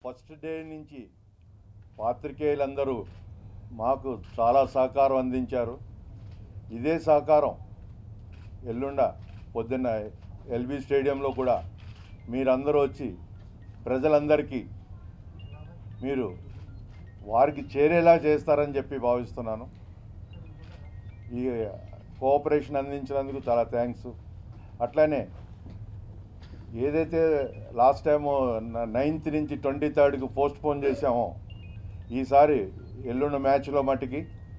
first day నుంచి పాత్రికేయులందరూ మాకు చాలా సహకారం అందించారు ఇదే సహకారం ఎల్లుండ పొద్దున్న ఎల్బీ స్టేడియంలో కూడా మీరందరూ వచ్చి ప్రజలందరికీ మీరు వారికి చేరేలా చేస్తారని చెప్పి భావిస్తున్నాను ఈ కోఆపరేషన్ అందించినందుకు చాలా థ్యాంక్స్ అట్లానే ఏదైతే లాస్ట్ టైం నైన్త్ నుంచి ట్వంటీ థర్డ్కి పోస్ట్ పోన్ చేసామో ఈసారి ఎల్లుండి మ్యాచ్లో మట్టుకి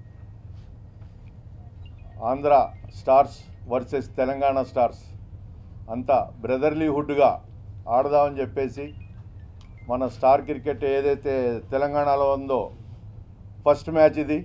Andhra stars versus Telangana stars అంతా బ్రదర్లీహుడ్గా ఆడదామని చెప్పేసి మన స్టార్ క్రికెట్ ఏదైతే తెలంగాణలో ఉందో ఫస్ట్ మ్యాచ్ ఇది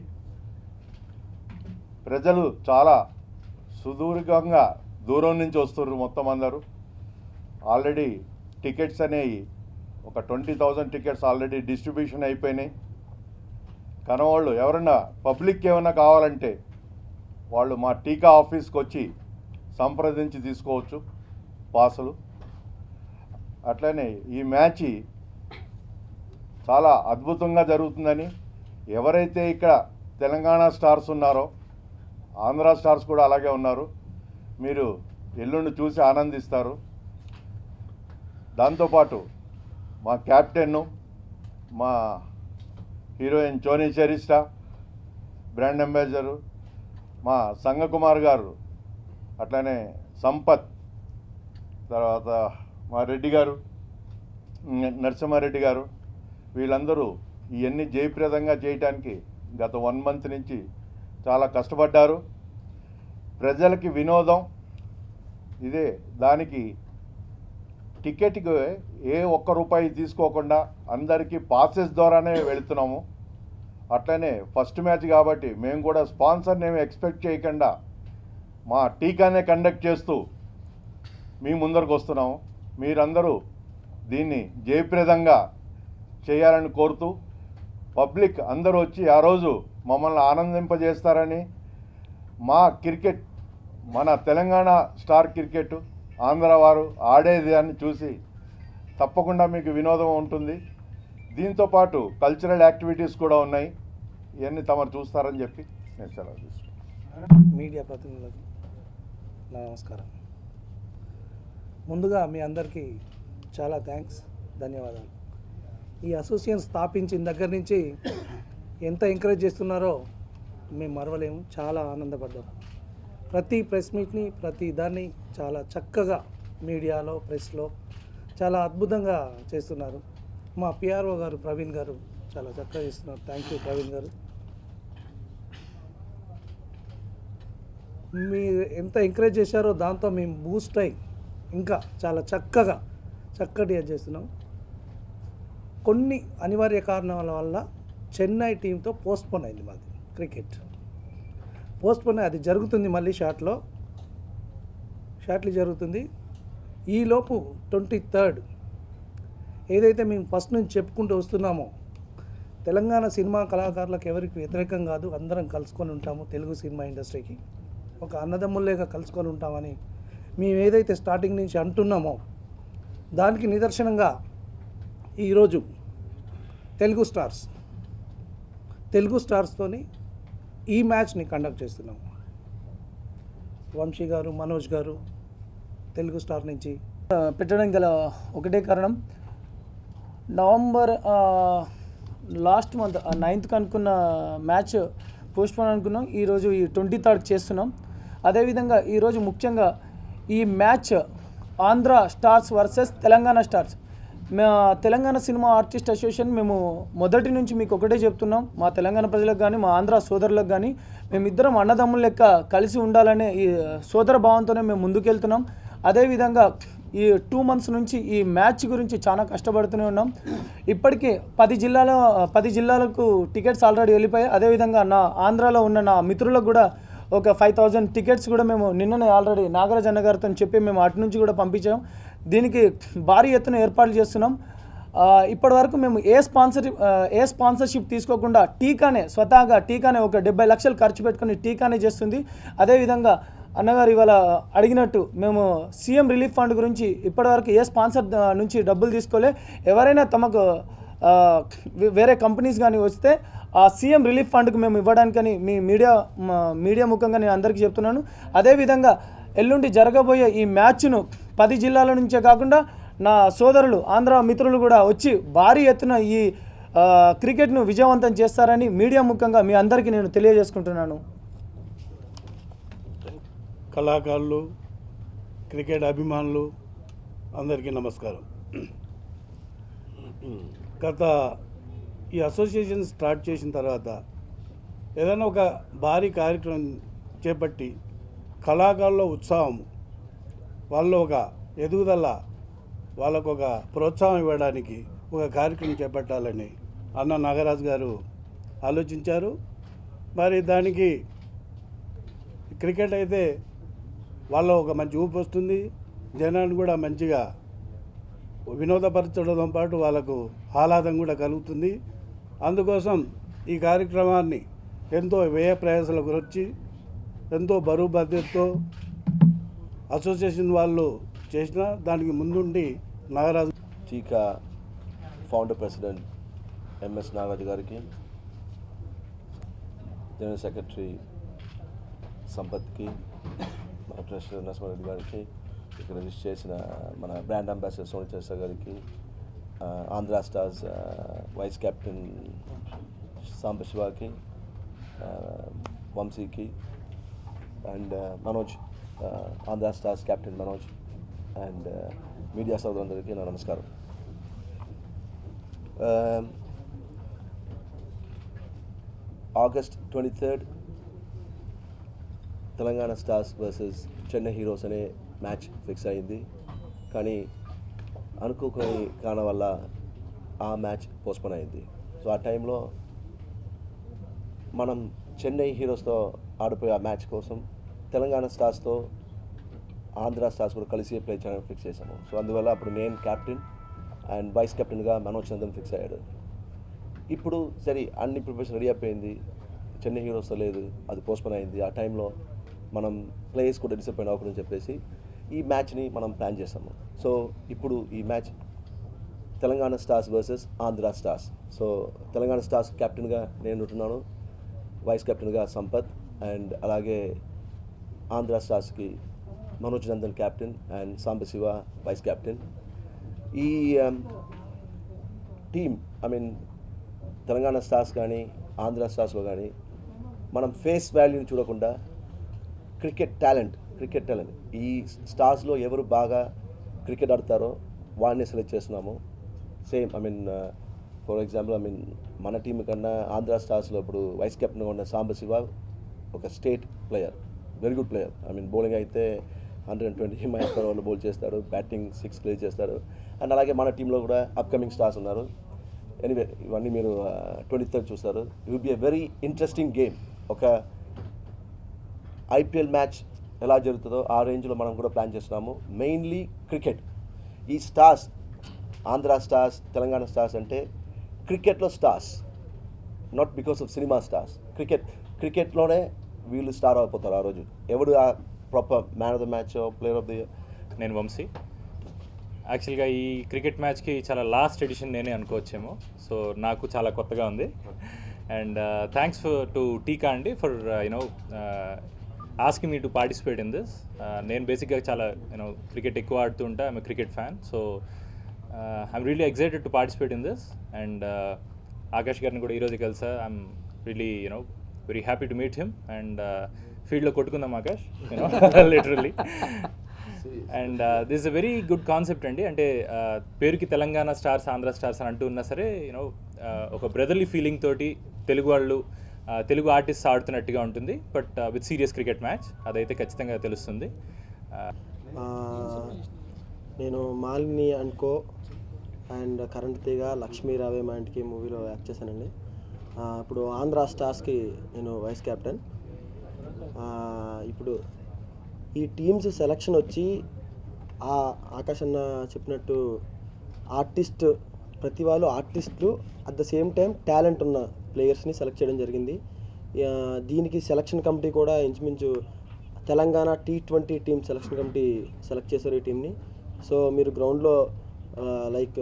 ప్రజలు చాలా సుదూరంగా దూరం నుంచి వస్తున్నారు మొత్తం అందరూ ఆల్రెడీ టికెట్స్ అనేవి ఒక twenty thousand tickets already distribution అయిపోయినాయి కనవాళ్ళు ఎవరన్నా పబ్లిక్ ఏమైనా కావాలంటే వాళ్ళు మా టీకా ఆఫీస్కి వచ్చి సంప్రదించి తీసుకోవచ్చు పాసులు అట్లనే ఈ మ్యాచ్ చాలా అద్భుతంగా జరుగుతుందని ఎవరైతే ఇక్కడ తెలంగాణ స్టార్స్ ఉన్నారో ఆంధ్ర స్టార్స్ కూడా అలాగే ఉన్నారు మీరు ఎల్లుండి చూసి ఆనందిస్తారు దాంతోపాటు మా క్యాప్టెన్ను మా heroine Choni Charishta brand ambassador మా సంగకుమార్ గారు అట్లానే సంపత్ తర్వాత మా రెడ్డి గారు న- నరసింహారెడ్డి గారు వీళ్ళందరూ ఇవన్నీ జయప్రదంగా చేయటానికి గత వన్ మంత్ నుంచి చాలా కష్టపడ్డారు ప్రజలకి వినోదం ఇదే దానికి టికెట్కి ఏ ఒక్క రూపాయి తీసుకోకుండా అందరికీ పాసెస్ ద్వారానే వెళుతున్నాము అట్లనే ఫస్ట్ మ్యాచ్ కాబట్టి మేము కూడా స్పాన్సర్ని ఏమి ఎక్స్పెక్ట్ చేయకుండా మా టీకానే కండక్ట్ చేస్తూ మీ ముందరకు వస్తున్నాము మీరందరూ దీన్ని జయప్రదంగా చేయాలని కోరుతూ పబ్లిక్ అందరూ వచ్చి ఆ రోజు మమ్మల్ని ఆనందింపజేస్తారని మా క్రికెట్ మన తెలంగాణ స్టార్ క్రికెట్ ఆంధ్ర వారు ఆడేది అని చూసి తప్పకుండా మీకు వినోదం ఉంటుంది దీంతో పాటు కల్చరల్ యాక్టివిటీస్ కూడా ఉన్నాయి ఇవన్నీ తమరు చూస్తారని చెప్పి నేను సెలవు తీసుకుంటాను మీడియా ప్రతినిధులకు నా నమస్కారం ముందుగా మీ అందరికీ చాలా థ్యాంక్స్ ధన్యవాదాలు ఈ అసోసియేషన్ స్థాపించిన దగ్గర నుంచి ఎంత ఎంకరేజ్ చేస్తున్నారో మేము మరవలేము చాలా ఆనందపడ్డాం ప్రతి ప్రెస్ మీట్ని ప్రతి దాన్ని చాలా చక్కగా మీడియాలో ప్రెస్లో చాలా అద్భుతంగా చేస్తున్నారు మా పిఆర్ఓ గారు ప్రవీణ్ గారు చాలా చక్కగా చేస్తున్నారు థ్యాంక్ యూ ప్రవీణ్ గారు మీరు ఎంత ఎంకరేజ్ చేశారో దాంతో మేము బూస్ట్ అయి ఇంకా చాలా చక్కగా చక్కటి అది చేస్తున్నాం కొన్ని అనివార్య కారణాల వల్ల చెన్నై టీంతో పోస్ట్పోన్ అయింది మాది క్రికెట్ పోస్ట్పోన్ అది జరుగుతుంది మళ్ళీ షాట్లో షాట్లు జరుగుతుంది ఈలోపు ట్వంటీ థర్డ్ ఏదైతే మేము ఫస్ట్ నుంచి చెప్పుకుంటూ వస్తున్నామో తెలంగాణ సినిమా కళాకారులకు ఎవరికి వ్యతిరేకం కాదు అందరం కలుసుకొని ఉంటాము తెలుగు సినిమా ఇండస్ట్రీకి ఒక అన్నదమ్ముల్లేగా కలుసుకొని ఉంటామని మేము ఏదైతే స్టార్టింగ్ నుంచి అంటున్నామో దానికి నిదర్శనంగా ఈరోజు తెలుగు స్టార్స్ తెలుగు స్టార్స్తోని ఈ మ్యాచ్ని కండక్ట్ చేస్తున్నాం వంశీ గారు మనోజ్ గారు తెలుగు స్టార్ నుంచి ఆ, పెట్టడానికి గల ఒకటే కారణం నవంబర్ ఆ, లాస్ట్ మంత్ నైన్త్కి అనుకున్న మ్యాచ్ పోస్ట్పోన్ అనుకున్నాం ఈరోజు ఈ ట్వంటీ థర్డ్ చేస్తున్నాం అదేవిధంగా ఈరోజు ముఖ్యంగా ఈ match Andhra stars versus Telangana stars మా తెలంగాణ సినిమా ఆర్టిస్ట్ అసోసియేషన్ మేము మొదటి నుంచి మీకు ఒకటే చెప్తున్నాం మా తెలంగాణ ప్రజలకు కానీ మా ఆంధ్ర సోదరులకు కానీ మేమిద్దరం అన్నదమ్ముల లెక్క కలిసి ఉండాలనే ఈ సోదర భావంతోనే మేము ముందుకెళ్తున్నాం అదేవిధంగా ఈ టూ మంత్స్ నుంచి ఈ మ్యాచ్ గురించి చాలా కష్టపడుతూనే ఉన్నాం ఇప్పటికీ పది జిల్లాల పది జిల్లాలకు టికెట్స్ ఆల్రెడీ వెళ్ళిపోయాయి అదేవిధంగా నా ఆంధ్రాలో ఉన్న నా మిత్రులకు కూడా ఒక ఫైవ్ థౌజండ్ టికెట్స్ కూడా మేము నిన్ననే ఆల్రెడీ నాగరాజ్ అన్న గారితో చెప్పి మేము అటు నుంచి కూడా పంపించాం దీనికి భారీ ఎత్తున ఏర్పాట్లు చేస్తున్నాం ఆ, ఇప్పటి వరకు మేము ఏ స్పాన్సర్ ఏ స్పాన్సర్షిప్ తీసుకోకుండా టీకానే స్వతహాగా టీకానే ఒక డెబ్బై లక్షలు ఖర్చు పెట్టుకుని టీకానే చేస్తుంది అదేవిధంగా అన్నగారు ఇవాళ అడిగినట్టు మేము సీఎం రిలీఫ్ ఫండ్ గురించి ఇప్పటివరకు ఏ స్పాన్సర్ ద- నుంచి డబ్బులు తీసుకోలే ఎవరైనా తమకు ఆ, వే- వేరే కంపెనీస్ కానీ వస్తే ఆ సీఎం రిలీఫ్ ఫండ్కి మేము ఇవ్వడానికని మీ మీడియా మా మీడియా ముఖంగా నేను అందరికీ చెప్తున్నాను అదేవిధంగా ఎల్లుండి జరగబోయే ఈ మ్యాచ్ను పది జిల్లాల నుంచే కాకుండా నా సోదరులు ఆంధ్ర మిత్రులు కూడా వచ్చి భారీ ఎత్తున ఈ ఆ, క్రికెట్ను విజయవంతం చేస్తారని మీడియా ముఖంగా మీ అందరికీ నేను తెలియజేసుకుంటున్నాను కళాకారులు క్రికెట్ అభిమానులు అందరికీ నమస్కారం గత ఈ అసోసియేషన్ స్టార్ట్ చేసిన తర్వాత ఏదైనా ఒక భారీ కార్యక్రమం చేపట్టి కళాకారుల ఉత్సాహం వాళ్ళ ఒక ఎదుగుదల వాళ్ళకు ఒక ప్రోత్సాహం ఇవ్వడానికి ఒక కార్యక్రమం చేపట్టాలని అన్న నాగరాజు గారు ఆలోచించారు మరి దానికి క్రికెట్ అయితే వాళ్ళ ఒక మంచి ఊపు వస్తుంది జనాన్ని కూడా మంచిగా వినోదపరచడంతో పాటు వాళ్ళకు ఆహ్లాదం కూడా కలుగుతుంది అందుకోసం ఈ కార్యక్రమాన్ని ఎంతో వ్యయ ప్రయాసాల గురించి ఎంతో బరువు బాధ్యతతో అసోసియేషన్ వాళ్ళు చేసిన దానికి ముందుండి నాగరాజు టీకా ఫౌండర్ ప్రెసిడెంట్ ఎంఎస్ నాగరాజు గారికి జనరల్ సెక్రటరీ సంపత్కి మన ట్రెషరర్ నరసింహారెడ్డి గారికి ఇక్కడ విజిట్ చేసిన మన బ్రాండ్ అంబాసిడర్ సోని చేసా గారికి ఆ, ఆంధ్ర స్టార్స్ ఆ, వైస్ కెప్టెన్ సాంబశివాకి ఆ, వంశీకి అండ్ మనోజ్ ఆ, Andhra stars captain Manoj and media సోదరులందరికీ నా నమస్కారం Um, August twenty third Telangana stars versus Chennai heroes అనే మ్యాచ్ ఫిక్స్ అయింది కానీ అనుకోని కారణం వల్ల ఆ మ్యాచ్ పోస్ట్పోన్ అయింది సో ఆ టైంలో మనం చెన్నై హీరోస్తో ఆడిపోయే ఆ మ్యాచ్ కోసం తెలంగాణ స్టార్స్తో ఆంధ్ర స్టార్స్ కూడా కలిసి ప్లే చేయడానికి ఫిక్స్ చేశాము సో అందువల్ల అప్పుడు నేను క్యాప్టెన్ అండ్ వైస్ కెప్టెన్గా మనోజ్ చందన్ ఫిక్స్ అయ్యాడు ఇప్పుడు సరే అన్ని ప్రిపరేషన్ రెడీ అయిపోయింది చెన్నై హీరోస్తో లేదు అది పోస్ట్పోన్ అయింది ఆ టైంలో మనం ప్లేయర్స్ కూడా డిసప్పాయింట్ అవ్వకూడదని చెప్పేసి ఈ మ్యాచ్ని మనం ప్లాన్ చేస్తాము సో ఇప్పుడు ఈ match Telangana stars versus Andhra stars so Telangana stars కెప్టెన్గా నేను ఉంటున్నాను వైస్ కెప్టెన్గా సంపత్ అండ్ అలాగే ఆంధ్ర స్టార్స్కి Manoj Nandan captain and Sambashiva vice captain ఈ team I mean Telangana stars కానీ ఆంధ్ర స్టార్స్లో కానీ మనం ఫేస్ వాల్యూని చూడకుండా క్రికెట్ టాలెంట్ క్రికెట్ టాలెంట్ ఈ స్టార్స్లో ఎవరు బాగా క్రికెట్ ఆడతారో వాడిని సెలెక్ట్ చేస్తున్నాము same I mean for example I mean మన టీం కన్నా ఆంధ్ర స్టార్స్లో ఇప్పుడు వైస్ కెప్టెన్గా ఉన్న సాంబశివ ఒక state player very good player I mean bowling అయితే hundred and twenty miles per ఓవర్లో బౌల్ చేస్తాడు బ్యాటింగ్ సిక్స్ ప్లే చేస్తాడు అండ్ అలాగే మన టీంలో కూడా అప్కమింగ్ స్టార్స్ ఉన్నారు ఎనీవే ఇవన్నీ మీరు ట్వంటీ థర్డ్ చూస్తారు it will be a very interesting game ఒక ఐపీఎల్ మ్యాచ్ ఎలా జరుగుతుందో ఆ రేంజ్లో మనం కూడా ప్లాన్ చేస్తున్నాము మెయిన్లీ క్రికెట్ ఈ stars Andhra stars Telangana stars అంటే క్రికెట్లో stars not because of cinema stars cricket క్రికెట్లోనే వీళ్ళు స్టార్ అయిపోతారు ఆ రోజు ఎవడు ఆ proper man of the match player of the year నేను వంశీ యాక్చువల్గా ఈ క్రికెట్ మ్యాచ్కి చాలా లాస్ట్ ఎడిషన్ నేనే అనుకోవచ్చేమో సో నాకు చాలా కొత్తగా ఉంది అండ్ థ్యాంక్స్ ఫర్ టు టీకా అండి for you know asking me to participate in this నేను బేసిక్గా చాలా యూనో క్రికెట్ ఎక్కువ ఆడుతూ ఉంటా I'm cricket fan so I'm really excited to participate in this and Akash గారిని కూడా ఈరోజు కలిసా I'm really you know very happy to meet him and ఫీల్డ్లో కొట్టుకుందాం Akash you know literally and this uh very good concept అండి అంటే uh, పేరుకి తెలంగాణ స్టార్స్ ఆంధ్ర స్టార్స్ అని అంటూ ఉన్నా సరే యూనో ఒక బ్రదర్లీ ఫీలింగ్ తోటి తెలుగు వాళ్ళు uh, తెలుగు ఆర్టిస్ట్ ఆడుతున్నట్టుగా ఉంటుంది but with serious cricket match అదైతే ఖచ్చితంగా తెలుస్తుంది Uh, ఆ, నేను మాలిని అనుకో అండ్ కరెంట్ తీగ లక్ష్మీ రావే మా ఇంటికి మూవీలో యాక్ట్ చేశానండి ఆ, ఇప్పుడు ఆంధ్ర స్టార్స్కి నేను వైస్ కెప్టెన్ ఆ, ఇప్పుడు ఈ టీమ్స్ సెలక్షన్ వచ్చి ఆ ఆకాష్ అన్న చెప్పినట్టు ఆర్టిస్ట్ ప్రతి వాళ్ళు ఆర్టిస్టులు at the same time talent ఉన్న ప్లేయర్స్ని సెలెక్ట్ చేయడం జరిగింది ఆ, దీనికి సెలక్షన్ కమిటీ కూడా ఇంచుమించు Telangana T twenty team selection committee select చేశారు ఈ టీంని సో మీరు గ్రౌండ్లో లైక్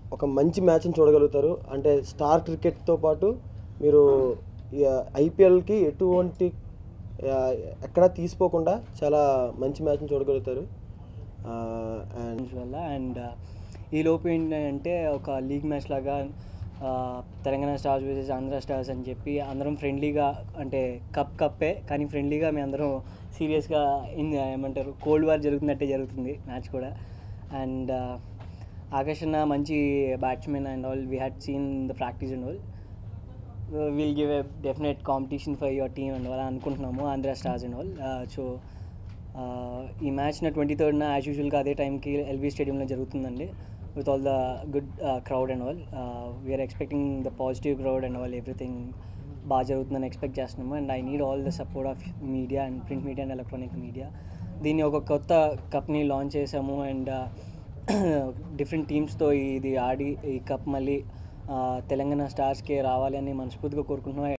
ఒక మంచి మ్యాచ్ని చూడగలుగుతారు అంటే స్టార్ క్రికెట్తో పాటు మీరు ఐపీఎల్కి ఎటువంటి ఆ, ఎక్కడా తీసిపోకుండా చాలా మంచి మ్యాచ్ని చూడగలుగుతారు అండ్ టీమ్స్ వల్ల అండ్ ఈ లోపు ఏంటంటే ఒక లీగ్ మ్యాచ్ లాగా ఆ, Telangana stars versus Andhra stars అని చెప్పి అందరం ఫ్రెండ్లీగా అంటే కప్ కప్పే కానీ ఫ్రెండ్లీగా మేము అందరం సీరియస్గా ఇన్ ఏమంటారు కోల్డ్ వార్ జరుగుతున్నట్టే జరుగుతుంది మ్యాచ్ కూడా అండ్ ఆకాష్ అన్న మంచి batsmen and all we had seen the practice and all will give a definite competition for your team and all అనుకుంటున్నాము Andhra stars and all so ఈ మ్యాచ్న ట్వంటీ థర్డ్న యాజ్ యూజువల్గా అదే టైంకి ఎల్బీ స్టేడియంలో జరుగుతుందండి with all the good crowd and all we are expecting the positive crowd and all everything బాగా జరుగుతుందని ఎక్స్పెక్ట్ చేస్తున్నాము and I need all the support of media and print media and electronic media దీన్ని ఒక కొత్త కప్ని launch చేసాము and different టీమ్స్తో ఇది ఆడి ఈ కప్ మళ్ళీ ఆ, తెలంగాణ స్టార్స్కే రావాలి అని మనస్ఫూర్తిగా కోరుకుంటున్నాం